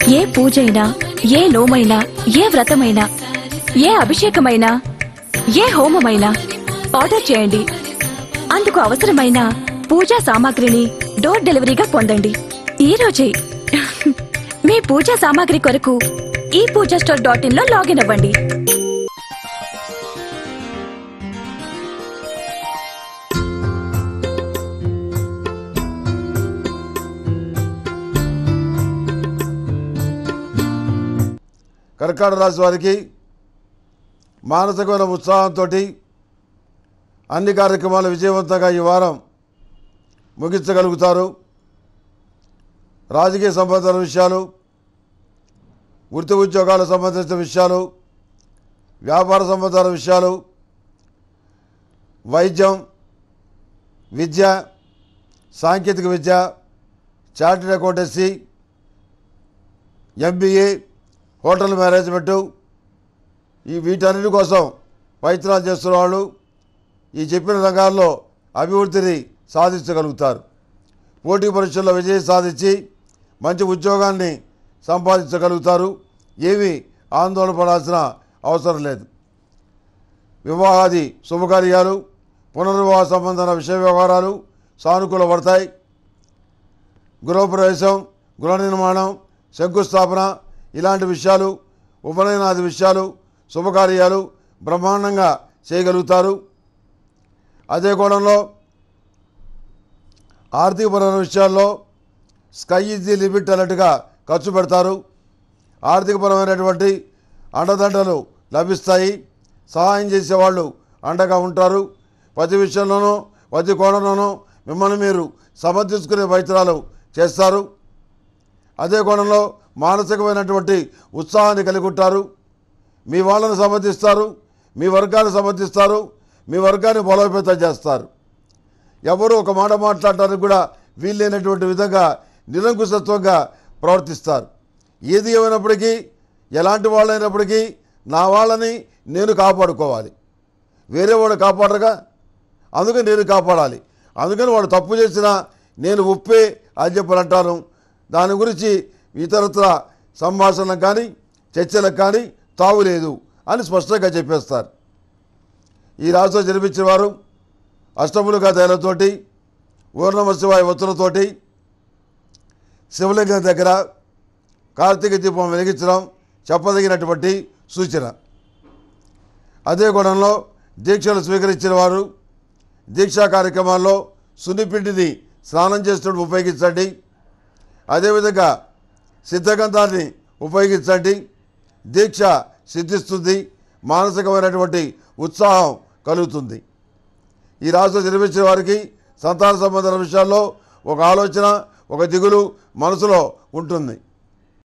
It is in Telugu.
ఏ పూజైనా ఏ నోమైనా ఏ వ్రతమైనా ఏ అభిషేకమైనా ఏ హోమమైనా ఆర్డర్ చేయండి అందుకు అవసరమైన పూజా సామాగ్రిని డోర్ డెలివరీగా పొందండి ఈ రోజే మీ పూజా సామాగ్రి కొరకు ఈ పూజా స్టోర్ డాట్ ఇన్ లో లాగిన్ అవ్వండి కర్కాటక రాశి వారికి మానసికమైన ఉత్సాహంతో అన్ని కార్యక్రమాలు విజయవంతంగా ఈ వారం ముగించగలుగుతారు రాజకీయ సంబంధాల విషయాలు వృత్తి ఉద్యోగాలకు సంబంధించిన విషయాలు వ్యాపార సంబంధాల విషయాలు వైద్యం విద్య సాంకేతిక విద్య chartered accountancy MBA hotel management ఈ వీటన్నిటి కోసం ప్రయత్నాలు చేస్తున్న వాళ్ళు ఈ చెప్పిన రంగాల్లో అభివృద్ధిని సాధించగలుగుతారు పోటీ పరీక్షల్లో విజయం సాధించి మంచి ఉద్యోగాన్ని సంపాదించగలుగుతారు ఏమీ ఆందోళన పడాల్సిన అవసరం లేదు వివాహాది శుభకార్యాలు పునర్వివాహ సంబంధమైన విషయ వ్యవహారాలు సానుకూల పడతాయి గృహప్రవేశం గృహ నిర్మాణం శంకుస్థాపన ఇలాంటి విషయాలు ఉపనయనాది విషయాలు శుభకార్యాలు బ్రహ్మాండంగా చేయగలుగుతారు అదే కోణంలో ఆర్థికపరమైన విషయాల్లో స్కై ఇస్ ది లిమిట్ అన్నట్టుగా ఖర్చు పెడతారు ఆర్థికపరమైనటువంటి అండదండలు లభిస్తాయి సహాయం చేసేవాళ్ళు అండగా ఉంటారు ప్రతి విషయంలోనూ ప్రతి కోణంలోనూ మిమ్మల్ని మీరు సమర్థించుకునే ప్రయత్నాలు చేస్తారు అదే కోణంలో మానసికమైనటువంటి ఉత్సాహాన్ని కలిగి ఉంటారు మీ వాళ్ళని సమర్థిస్తారు మీ వర్గాన్ని సమర్థిస్తారు మీ వర్గాన్ని బలోపేతం చేస్తారు ఎవరు ఒక మాట మాట్లాడటానికి కూడా వీల్లేనటువంటి విధంగా నిరంకుశత్వంగా ప్రవర్తిస్తారు ఏది ఏమైనప్పటికీ ఎలాంటి వాళ్ళైనప్పటికీ నా వాళ్ళని నేను కాపాడుకోవాలి వేరే వాడు కాపాడరుగా అందుకని నేను కాపాడాలి అందుకని వాడు తప్పు చేసినా నేను ఉప్పే అని చెప్పని అంటాను దాని గురించి ఇతరత్ర సంభాషణలకు కానీ చర్చలకు కానీ తావు లేదు అని స్పష్టంగా చెప్పేస్తారు ఈ రాశిలో జన్మించిన వారు అష్టములుగా తైలతోటి ఊర్ణమ శివాయ ఒత్తులతోటి శివలింగం దగ్గర కార్తీక దీపం వెలిగించడం చెప్పదగినటువంటి సూచన అదే గుణంలో దీక్షలు స్వీకరించిన వారు దీక్షా కార్యక్రమాల్లో సున్నిపిండిని స్నానం చేస్తున్నప్పుడు ఉపయోగించండి అదేవిధంగా సిద్ధగంధాన్ని ఉపయోగించండి దీక్ష సిద్ధిస్తుంది మానసికమైనటువంటి ఉత్సాహం కలుగుతుంది ఈ రాశిలో జన్మించిన వారికి సంతాన సంబంధాల విషయాల్లో ఒక ఆలోచన ఒక దిగులు మనసులో ఉంటుంది